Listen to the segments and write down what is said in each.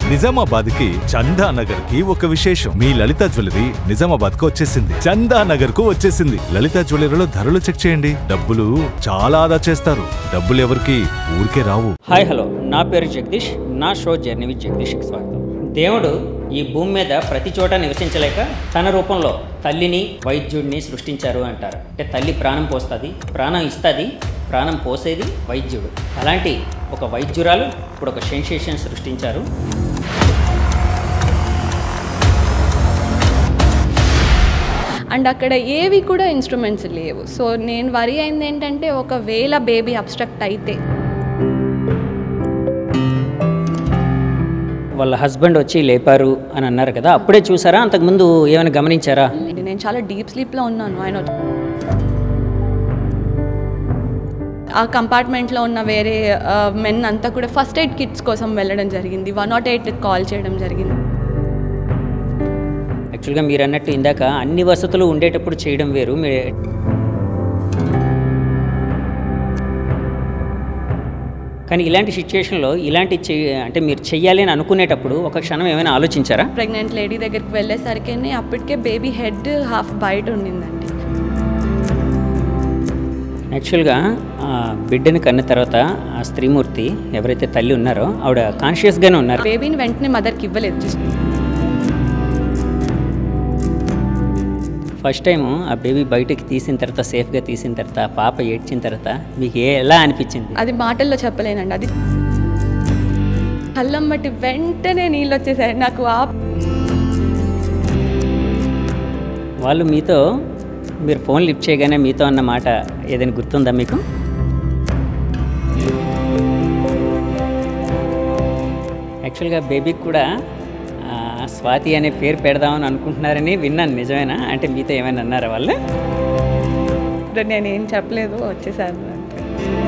నిజామాబాద్ కి చందా నగర్ కి ఒక విశేషం మీ లలిత జ్యువెలరీ నిజామాబాద్ కు వచ్చేసింది చందా నగర్ కు వచ్చేసింది లలిత జ్యువెలరీలో ధరలు చెక్ చేయండి డబ్బులు చాలా ఆదా చేస్తారు డబ్బులు ఎవరికి ఊరికే రావు హాయ్ హలో నా పేరు జగదీష్ నా షో జర్నీ విత్ జగదీష్కి స్వాగతం దేవుడు ఈ భూమి మీద ప్రతి చోట నివసించలేక తన రూపంలో తల్లిని వైద్యుడిని సృష్టించారు అంటారు అంటే తల్లి ప్రాణం పోస్తుంది ప్రాణం ఇస్తుంది ప్రాణం పోసేది వైద్యుడు అలాంటి ఒక వైద్యురాలు ఇప్పుడు ఒక సెన్సేషన్ సృష్టించారు అండ్ అక్కడ ఏవి కూడా ఇన్స్ట్రుమెంట్స్ లేవు సో నేను వరి అయింది ఏంటంటే ఒకవేళ బేబీ అబ్స్ట్రక్ట్ అయితే వాళ్ళ హస్బెండ్ వచ్చి లేపారు అని అన్నారు కదా అప్పుడే చూసారా అంతకుముందు ఏమైనా గమనించారా నేను చాలా డీప్ స్లీప్లో ఉన్నాను ఆయన వచ్చి- ఆ కంపార్ట్మెంట్లో ఉన్న వేరే మెన్ అంతా కూడా ఫస్ట్ ఎయిడ్ కిట్స్ కోసం వెళ్ళడం జరిగింది వన్ నాట్ ఎయిట్ కాల్ చేయడం జరిగింది యాక్చువల్గా మీరు అన్నట్టు ఇందాక అన్ని వసతులు ఉండేటప్పుడు చేయడం వేరు మీ కానీ ఇలాంటి సిచ్యుయేషన్లో ఇలాంటి చెయ్య అంటే మీరు చెయ్యాలి అని అనుకునేటప్పుడు ఒక క్షణం ఏమైనా ఆలోచించారా ప్రెగ్నెంట్ లేడీ దగ్గరికి వెళ్ళేసరికి అప్పటికే బేబీ హెడ్ హాఫ్ బయట ఉండిందండి యాక్చువల్గా ఆ బిడ్డని కన్న తర్వాత ఆ స్త్రీమూర్తి ఎవరైతే తల్లి ఉన్నారో ఆవిడ కాన్షియస్గానే ఉన్నారు బేబీని వెంటనే మదర్కి ఇవ్వలేదు జస్ట్ ఫస్ట్ టైం ఆ బేబీ బయటకి తీసిన తర్వాత సేఫ్గా తీసిన తర్వాత ఆ పాప ఏడ్చిన తర్వాత మీకు ఏ ఎలా అనిపించింది అది మాటల్లో చెప్పలేనండి అది కళ్ళం బట్టి వెంటనే నీళ్ళు వచ్చేసాయి నాకు ఆ వాళ్ళు మీతో మీరు ఫోన్ లిఫ్ట్ చేయగానే మీతో అన్న మాట ఏదైనా గుర్తుందా మీకు యాక్చువల్గా బేబీకి కూడా ఆ, స్వాతి అనే పేరు పెడదామని అనుకుంటున్నారని విన్నాను నిజమేనా అంటే మీతో ఏమైనా అన్నారా వాళ్ళు నేను ఏం చెప్పలేదు వచ్చేసాను అంతే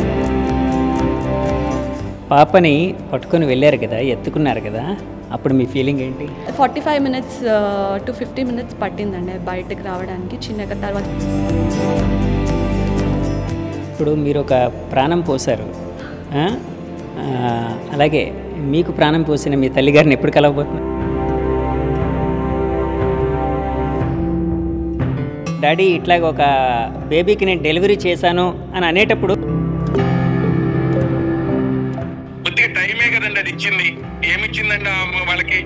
పాపని పట్టుకొని వెళ్ళారు కదా ఎత్తుకున్నారు కదా అప్పుడు మీ ఫీలింగ్ ఏంటి forty five minutes to fifty minutes పట్టిందండి బయటకు రావడానికి చిన్నగా తర్వాత ఇప్పుడు మీరు ఒక ప్రాణం పోసారు ఆ? ఆ, అలాగే మీకు ప్రాణం పోసిన మీ తల్లిగారిని ఎప్పుడు కలవబోతున్నారు డాడీ ఇట్లాగ ఒక బేబీకి నేను డెలివరీ చేశాను అని అనేటప్పుడు కొద్దిగా టైమే కదండి అది ఇచ్చింది ఏమి ఇచ్చిందండి ఆ అమ్మ వాళ్ళకి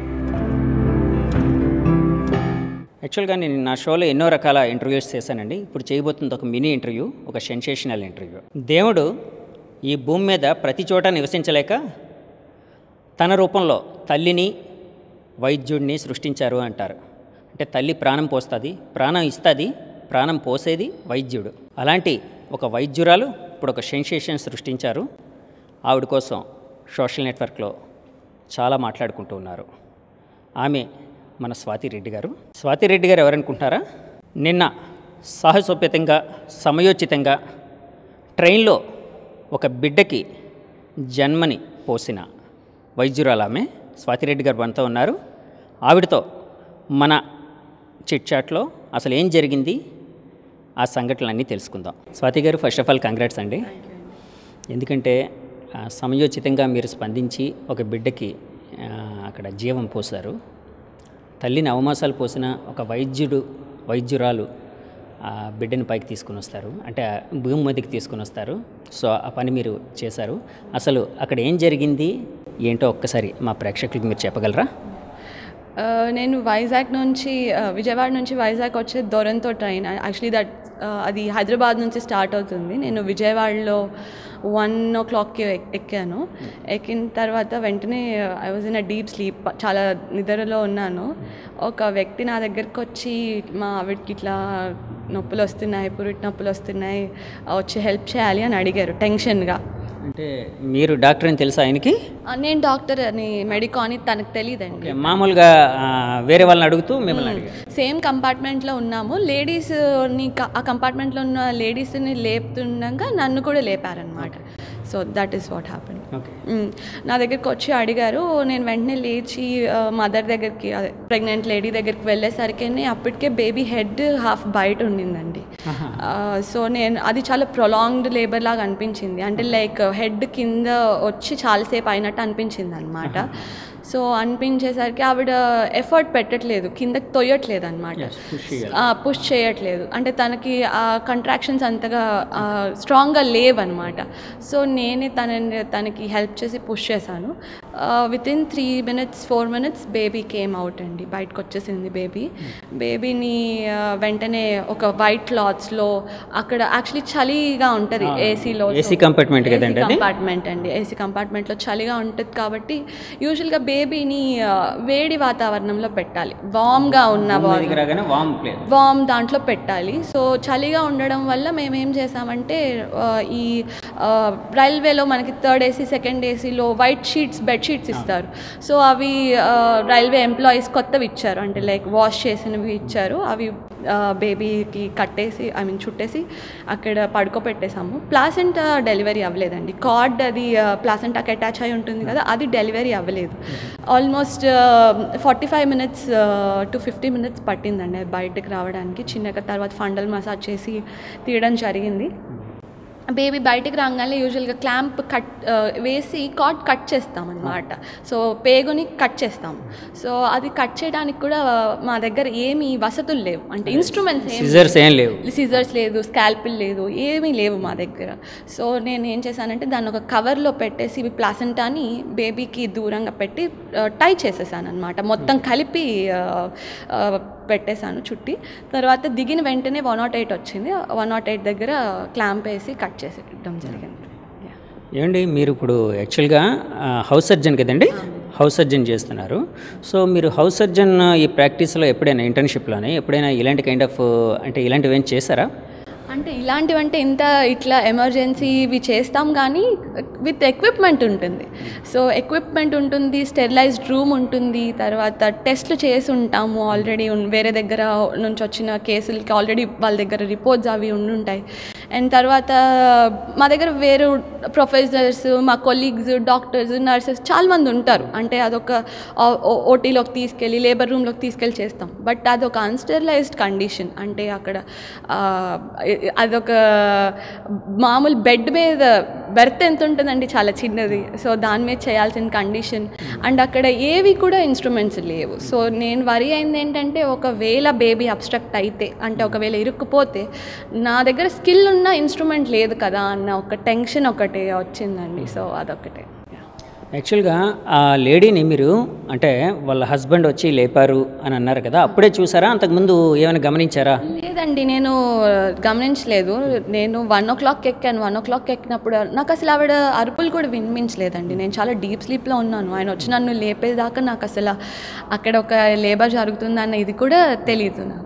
యాక్చువల్గా నేను నా షోలో ఎన్నో రకాల ఇంటర్వ్యూస్ చేశానండి ఇప్పుడు చేయబోతుంది ఒక మినీ ఇంటర్వ్యూ ఒక సెన్సేషనల్ ఇంటర్వ్యూ దేవుడు ఈ భూమి మీద ప్రతి చోట నివసించలేక తన రూపంలో తల్లిని వైద్యుడిని సృష్టించారు అంటారు అంటే తల్లి ప్రాణం పోస్తుంది ప్రాణం ఇస్తుంది ప్రాణం పోసేది వైద్యుడు అలాంటి ఒక వైద్యురాలు ఇప్పుడు ఒక సెన్సేషన్ సృష్టించారు ఆవిడ కోసం సోషల్ నెట్వర్క్లో చాలా మాట్లాడుకుంటూ ఉన్నారు ఆమె మన స్వాతి రెడ్డి గారు స్వాతి రెడ్డి గారు ఎవరనుకుంటున్నారా నిన్న సాహసోపేతంగా సమయోచితంగా ట్రైన్లో ఒక బిడ్డకి జన్మని పోసిన వైద్యురాలు ఆమె స్వాతిరెడ్డి గారు మనతో ఉన్నారు ఆవిడతో మన చిట్ చాట్లో అసలు ఏం జరిగింది ఆ సంఘటనలన్నీ తెలుసుకుందాం స్వాతి గారు ఫస్ట్ ఆఫ్ ఆల్ కంగ్రాట్స్ అండి ఎందుకంటే ఆ, సమయోచితంగా మీరు స్పందించి ఒక బిడ్డకి ఆ, అక్కడ జీవం పోసారు తల్లిని అవమాసాలు పోసిన ఒక వైద్యుడు వైద్యురాలు ఆ బిడ్డని పైకి తీసుకుని వస్తారు అంటే ఆ భూమి మీదకి తీసుకుని వస్తారు సో ఆ పని మీరు చేశారు అసలు అక్కడ ఏం జరిగింది ఏంటో ఒక్కసారి మా ప్రేక్షకులకు మీరు చెప్పగలరా ఆ, నేను వైజాగ్ నుంచి ఆ, విజయవాడ నుంచి వైజాగ్ వచ్చే దొరంతో ట్రైన్ యాక్చువల్లీ దట్ అది హైదరాబాద్ నుంచి స్టార్ట్ అవుతుంది నేను విజయవాడలో వన్ ఓ క్లాక్కి ఎక్కాను ఎక్కిన తర్వాత వెంటనే I was in a deep sleep చాలా నిద్రలో ఉన్నాను ఒక వ్యక్తి నా దగ్గరికి వచ్చి మా ఆవిడకి ఇట్లా నొప్పులు వస్తున్నాయి పురిటి నొప్పులు వస్తున్నాయి వచ్చి హెల్ప్ చేయాలి అని అడిగారు టెన్షన్గా అంటే మీరు డాక్టర్ అని తెలుసా ఆయనకి ఆ, నేను డాక్టర్ అని మెడికో అని తనకు తెలియదండి మామూలుగా ఆ, వేరే వాళ్ళని అడుగుతూ మిమ్మల్ని అడిగారు సేమ్ కంపార్ట్మెంట్లో ఉన్నాము లేడీస్ని ఆ కంపార్ట్మెంట్లో ఉన్న లేడీస్ని లేపుతుండగా నన్ను కూడా లేపారనమాట so that is what happen okay నా దగ్గరికి వచ్చి అడిగారు నేను వెంటనే లేచి మదర్ దగ్గరికి అదే ప్రెగ్నెంట్ లేడీ దగ్గరికి వెళ్ళేసరికి అప్పటికే బేబీ హెడ్ హాఫ్ బయట ఉండిందండి సో నేను అది చాలా ప్రొలాంగ్డ్ లేబర్ లాగా అనిపించింది అంటే లైక్ హెడ్ కింద వచ్చి చాలాసేపు అయినట్టు అనిపించింది అనమాట సో అనిపించేసరికి ఆవిడ ఎఫర్ట్ పెట్టట్లేదు కిందకి తొయ్యట్లేదు అనమాట పుష్ చేయట్లేదు అంటే తనకి ఆ కంట్రాక్షన్స్ అంతగా స్ట్రాంగ్గా లేవన్నమాట సో నేనే తనని తనకి హెల్ప్ చేసి పుష్ చేశాను within three minutes four minutes baby came out అండి బయటకు వచ్చేసింది బేబీ బేబీని వెంటనే ఒక వైట్ క్లాత్స్లో అక్కడ యాక్చువల్లీ చలిగా ఉంటుంది ఏసీలో AC compartment కదండి అది? కంపార్ట్మెంట్ అండి ఏసీ కంపార్ట్మెంట్లో చలిగా ఉంటుంది కాబట్టి యూజువల్గా బేబీని వేడి వాతావరణంలో పెట్టాలి వామ్గా ఉన్న దగ్గర రాగానే వామ్ ప్లేస్ వామ్ దాంట్లో పెట్టాలి సో చలిగా ఉండడం వల్ల మేము ఏం చేసామంటే ఆ, ఈ ఆ, రైల్వేలో మనకి థర్డ్ ఏసీ సెకండ్ ఏసీలో వైట్ షీట్స్ బెడ్ షీట్స్ ఇస్తారు సో అవి ఆ, రైల్వే ఎంప్లాయీస్ కొత్తవి ఇచ్చారు అంటే లైక్ వాష్ చేసినవి ఇచ్చారు అవి ఆ, బేబీకి కట్టేసి ఐ మీన్ చుట్టేసి అక్కడ పడుకోబెట్టేసాము ప్లాసెంటా డెలివరీ అవ్వలేదండి కార్డ్ అది ప్లాసెంటాకి అటాచ్ అయి ఉంటుంది కదా అది డెలివరీ అవ్వలేదు almost forty five minutes to fifty minutes పట్టిందండి బయటకు రావడానికి చిన్నగా తర్వాత ఫండల్ మసాజ్ చేసి తీయడం జరిగింది బేబీ బయటికి రాగానే యూజువల్గా క్లాంప్ కట్ ఆ, వేసి కాట్ కట్ చేస్తాం అనమాట సో పేగుని కట్ చేస్తాం సో అది కట్ చేయడానికి కూడా మా దగ్గర ఏమి వసతులు లేవు అంటే ఇన్స్ట్రుమెంట్స్ ఏమి సిజర్స్ ఏం లేవు సిజర్స్ లేదు స్కాల్పిల్ లేదు ఏమీ లేవు మా దగ్గర సో నేను ఏం చేశానంటే దాన్ని ఒక కవర్లో పెట్టేసి ఇవి ప్లాసెంటాని బేబీకి దూరంగా పెట్టి టై చేసేసాను అనమాట మొత్తం కలిపి ఆ, ఆ, పెట్టేశాను చుట్టి తర్వాత దిగిన వెంటనే వన్ నాట్ ఎయిట్ వచ్చింది వన్ నాట్ ఎయిట్ దగ్గర క్లాంప్ వేసి కట్ చేసేయడం జరిగింది Yeah. ఏమండి మీరు ఇప్పుడు యాక్చువల్గా ఆ, హౌస్ సర్జన్ కదండి హౌస్ సర్జన్ చేస్తున్నారు సో మీరు హౌస్ సర్జన్ ఈ ప్రాక్టీస్లో ఎప్పుడైనా ఇంటర్న్షిప్లోనే ఎప్పుడైనా ఇలాంటి కైండ్ ఆఫ్ అంటే ఇలాంటివి ఏం చేశారా అంటే ఇలాంటివంటే ఇంత ఇట్లా ఎమర్జెన్సీ ఇవి చేస్తాం కానీ విత్ ఎక్విప్మెంట్ ఉంటుంది సో ఎక్విప్మెంట్ ఉంటుంది స్టెరిలైజ్డ్ రూమ్ ఉంటుంది తర్వాత టెస్ట్లు చేసి ఉంటాము ఆల్రెడీ వేరే దగ్గర నుంచి వచ్చిన కేసులకి ఆల్రెడీ వాళ్ళ దగ్గర రిపోర్ట్స్ అవి ఉండుంటాయి అండ్ తర్వాత మా దగ్గర వేరే ప్రొఫెసర్స్ మా కొలీగ్స్ డాక్టర్స్ నర్సెస్ చాలామంది ఉంటారు అంటే అదొక ఓటీలోకి తీసుకెళ్ళి లేబర్ రూమ్లోకి తీసుకెళ్ళి చేస్తాం బట్ అదొక అన్స్టెరిలైజ్డ్ కండిషన్ అంటే అక్కడ ఆ, అదొక మామూలు బెడ్ మీద బెర్త్ ఎంత ఉంటుందండి చాలా చిన్నది సో దాని మీద చేయాల్సిన కండిషన్ అండ్ అక్కడ ఏవి కూడా ఇన్స్ట్రుమెంట్స్ లేవు సో నేను వరి అయింది ఏంటంటే ఒకవేళ బేబీ అబ్స్ట్రక్ట్ అయితే అంటే ఒకవేళ ఇరుక్కుపోతే నా దగ్గర స్కిల్ ఉన్న ఇన్స్ట్రుమెంట్ లేదు కదా అన్న ఒక టెన్షన్ ఒకటి వచ్చిందండి సో అదొకటే యాక్చువల్గా ఆ లేడీని మీరు అంటే వాళ్ళ హస్బెండ్ వచ్చి లేపారు అని అన్నారు కదా అప్పుడే చూసారా అంతకుముందు ఏమైనా గమనించారా లేదండి నేను గమనించలేదు నేను వన్ ఓ క్లాక్ ఎక్కాను వన్ ఓ క్లాక్ ఎక్కినప్పుడు నాకు అసలు ఆవిడ అరుపులు కూడా వినిపించలేదండి నేను చాలా డీప్ స్లీప్లో ఉన్నాను ఆయన వచ్చి నన్ను లేపేదాకా నాకు అసలు అక్కడ ఒక లేబర్ జరుగుతుందన్న ఇది కూడా తెలియదు నాకు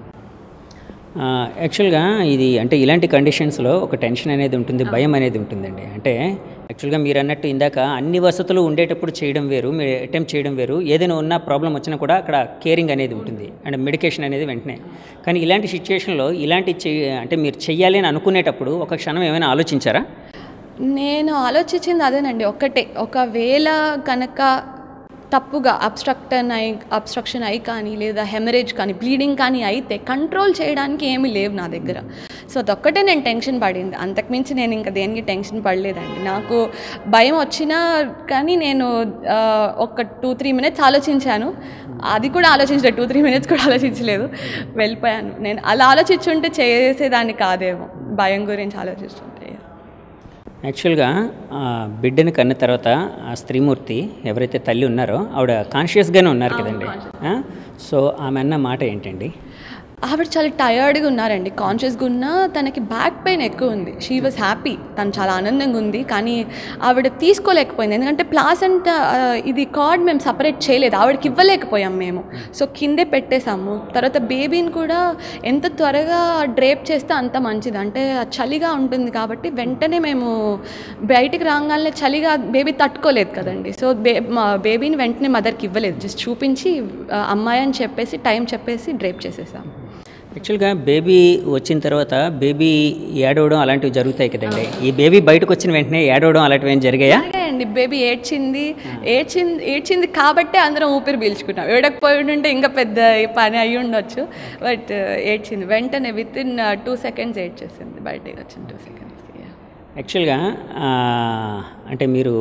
ఆ, యాక్చువల్గా ఇది అంటే ఇలాంటి కండిషన్స్లో ఒక టెన్షన్ అనేది ఉంటుంది భయం అనేది ఉంటుందండి అంటే యాక్చువల్గా మీరు అన్నట్టు ఇందాక అన్ని వసతులు ఉండేటప్పుడు చేయడం వేరు మీరు అటెంప్ట్ చేయడం వేరు ఏదైనా ఉన్న ప్రాబ్లం వచ్చినా కూడా అక్కడ కేరింగ్ అనేది ఉంటుంది అండ్ మెడికేషన్ అనేది వెంటనే కానీ ఇలాంటి సిచ్యుయేషన్లో ఇలాంటి చెయ్య అంటే మీరు చెయ్యాలి అని అనుకునేటప్పుడు ఒక క్షణం ఏమైనా ఆలోచించారా నేను ఆలోచించింది అదేనండి ఒక్కటే ఒకవేళ కనుక తప్పుగా అబ్స్ట్రక్షన్ అయి అబ్స్ట్రక్షన్ అయి కానీ లేదా హెమరేజ్ కానీ బ్లీడింగ్ కానీ అయితే కంట్రోల్ చేయడానికి ఏమీ లేవు నా దగ్గర సో అదొక్కటే నేను టెన్షన్ పడింది అంతకుమించి నేను ఇంకా దేనికి టెన్షన్ పడలేదండి నాకు భయం వచ్చినా కానీ నేను ఆ, ఒక టూ త్రీ మినిట్స్ ఆలోచించాను అది కూడా ఆలోచించలేదు టూ త్రీ మినిట్స్ కూడా ఆలోచించలేదు వెళ్ళిపోయాను నేను అలా ఆలోచించుంటే చేసేదాన్ని కాదేమో భయం గురించి ఆలోచిస్తుంటే యాక్చువల్గా ఆ, బిడ్డని కన్న తర్వాత ఆ స్త్రీమూర్తి ఎవరైతే తల్లి ఉన్నారో ఆవిడ కాన్షియస్గానే ఉన్నారు కదండి ఆ? సో ఆమె అన్న మాట ఏంటండి ఆవిడ చాలా టయర్డ్గా ఉన్నారండి కాన్షియస్గా ఉన్నా తనకి బ్యాక్ పెయిన్ ఎక్కువ ఉంది షీ వాజ్ హ్యాపీ తను చాలా ఆనందంగా ఉంది కానీ ఆవిడ తీసుకోలేకపోయింది ఎందుకంటే ప్లాస్ అంతా ఇది కార్డ్ మేము సపరేట్ చేయలేదు ఆవిడకి ఇవ్వలేకపోయాం మేము సో కిందే పెట్టేశాము తర్వాత బేబీని కూడా ఎంత త్వరగా డ్రేప్ చేస్తే అంత మంచిది అంటే ఆ చలిగా ఉంటుంది కాబట్టి వెంటనే మేము బయటికి రాగానే చలిగా బేబీ తట్టుకోలేదు కదండి సో బే మా బేబీని వెంటనే మదర్కి ఇవ్వలేదు జస్ట్ చూపించి ఆ, అమ్మాయి అని చెప్పేసి టైం చెప్పేసి డ్రేప్ చేసేసాం యాక్చువల్గా బేబీ వచ్చిన తర్వాత బేబీ ఏడవడం అలాంటివి జరుగుతాయి కదండి ఈ బేబీ బయటకు వచ్చిన వెంటనే ఏడవడం అలాంటివి ఏం జరిగాయా అండి బేబీ ఏడ్చింది ఏడ్చింది ఏడ్చింది కాబట్టే అందరం ఊపిరి పీల్చుకున్నాం ఏడకపోయి ఉంటే ఇంకా పెద్ద పని అయి ఉండొచ్చు బట్ ఏడ్చింది వెంటనే విత్ ఇన్ టూ సెకండ్స్ ఏడ్చేసింది బయటకు వచ్చిన టూ సెకండ్స్కి యాక్చువల్గా ఆ, అంటే మీరు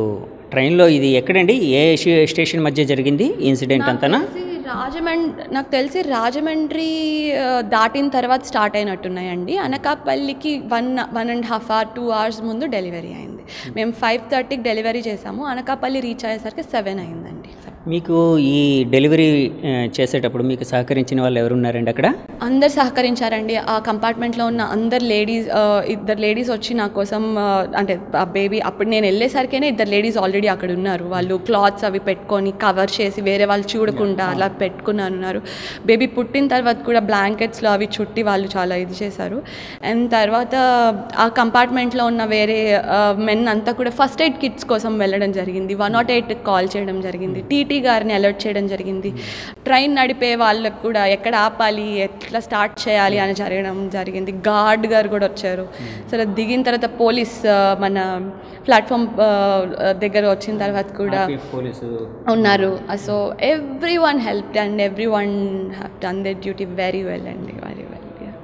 ట్రైన్లో ఇది ఎక్కడండి ఏ షే- స్టేషన్ మధ్య జరిగింది ఈ ఇన్సిడెంట్ అంతానా రాజమండ్రి నాకు తెలిసి రాజమండ్రి ఆ, దాటిన తర్వాత స్టార్ట్ అయినట్టున్నాయండి అనకాపల్లికి one one and half hour two hours ముందు డెలివరీ అయింది మేము ఫైవ్ థర్టీకి డెలివరీ చేసాము అనకాపల్లి రీచ్ అయ్యేసరికి సెవెన్ అయిందండి మీకు ఈ డెలివరీ ఆ, చేసేటప్పుడు మీకు సహకరించిన వాళ్ళు ఎవరున్నారండి అక్కడ అందరు సహకరించారండి ఆ కంపార్ట్మెంట్లో ఉన్న అందరు లేడీస్ ఇద్దరు లేడీస్ వచ్చి నా కోసం ఆ, అంటే ఆ బేబీ అప్పుడు నేను వెళ్ళేసరికైనా ఇద్దరు లేడీస్ ఆల్రెడీ అక్కడ ఉన్నారు వాళ్ళు క్లాత్స్ అవి పెట్టుకొని కవర్ చేసి వేరే వాళ్ళు చూడకుండా అలా పెట్టుకున్నారు ఉన్నారు బేబీ పుట్టిన తర్వాత కూడా బ్లాంకెట్స్లో అవి చుట్టి వాళ్ళు చాలా ఇది చేశారు అండ్ తర్వాత ఆ కంపార్ట్మెంట్లో ఉన్న వేరే మెన్ అంతా కూడా ఫస్ట్ ఎయిడ్ కిట్స్ కోసం వెళ్ళడం జరిగింది వన్ నాట్ ఎయిట్ కాల్ చేయడం జరిగింది టీటీ గారిని అలర్ట్ చేయడం జరిగింది ట్రైన్ నడిపే వాళ్ళకు కూడా ఎక్కడ ఆపాలి ఎట్లా స్టార్ట్ చేయాలి అని జరగడం జరిగింది గార్డ్ గారు కూడా వచ్చారు సరే దిగిన తర్వాత పోలీస్ ఆ, మన ప్లాట్ఫామ్ దగ్గర వచ్చిన తర్వాత కూడా పోలీసు ఉన్నారు so everyone help and everyone have done their duty very well అండి వెరీ వెల్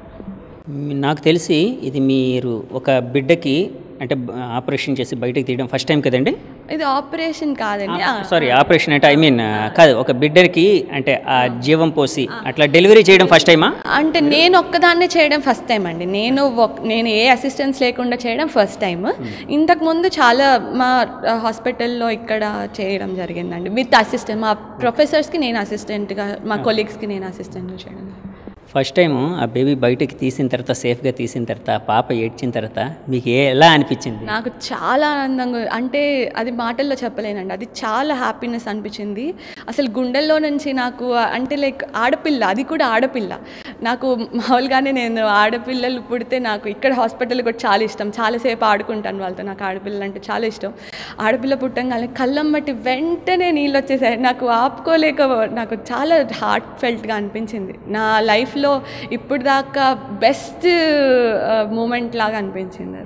మీ- నాకు తెలిసి ఇది మీరు ఒక బిడ్డకి అంటే బ- ఆపరేషన్ చేసి బయటకు తీయడం ఫస్ట్ టైం కదండి ఇది ఆపరేషన్ కాదండి ఆ, సారీ ఆపరేషన్ అంటే ఐ మీన్ కాదు ఒక బిడ్డకి అంటే ఆ జీవం పోసి అట్లా డెలివరీ చేయడం ఫస్ట్ టైమా అంటే నేను ఒక్కదాన్నే చేయడం ఫస్ట్ టైం అండి నేను ఒక్- నేను ఏ అసిస్టెన్స్ లేకుండా చేయడం ఫస్ట్ టైం ఇంతకుముందు చాలా మా హాస్పిటల్లో ఇక్కడ చేయడం జరిగిందండి విత్ అసిస్టెంట్ మా ప్రొఫెసర్స్కి నేను అసిస్టెంట్గా మా కొలీగ్స్కి నేను అసిస్టెంట్గా చేయడం ఫస్ట్ టైం ఆ బేబీ బయటకి తీసిన తర్వాత సేఫ్గా తీసిన తర్వాత ఆ పాప ఏడ్చిన తర్వాత మీకు ఏ ఎలా అనిపించింది నాకు చాలా ఆనందంగా అంటే అది మాటల్లో చెప్పలేనండి అది చాలా హ్యాపీనెస్ అనిపించింది అసలు గుండెల్లో నుంచి నాకు అంటే లైక్ ఆడపిల్ల అది కూడా ఆడపిల్ల నాకు మామూలుగానే నేను ఆడపిల్లలు పుడితే నాకు ఇక్కడ హాస్పిటల్ కూడా చాలా ఇష్టం చాలాసేపు ఆడుకుంటాను వాళ్ళతో నాకు ఆడపిల్లలు అంటే చాలా ఇష్టం ఆడపిల్ల పుట్టంగానే కళ్ళం బట్టి వెంటనే నీళ్ళు వచ్చేసాయి నాకు ఆపుకోలేక నాకు చాలా హార్ట్ ఫెల్ట్గా అనిపించింది నా లైఫ్లో ఇప్పుడు దాకా బెస్ట్ మూమెంట్ లాగా అనిపించింది అది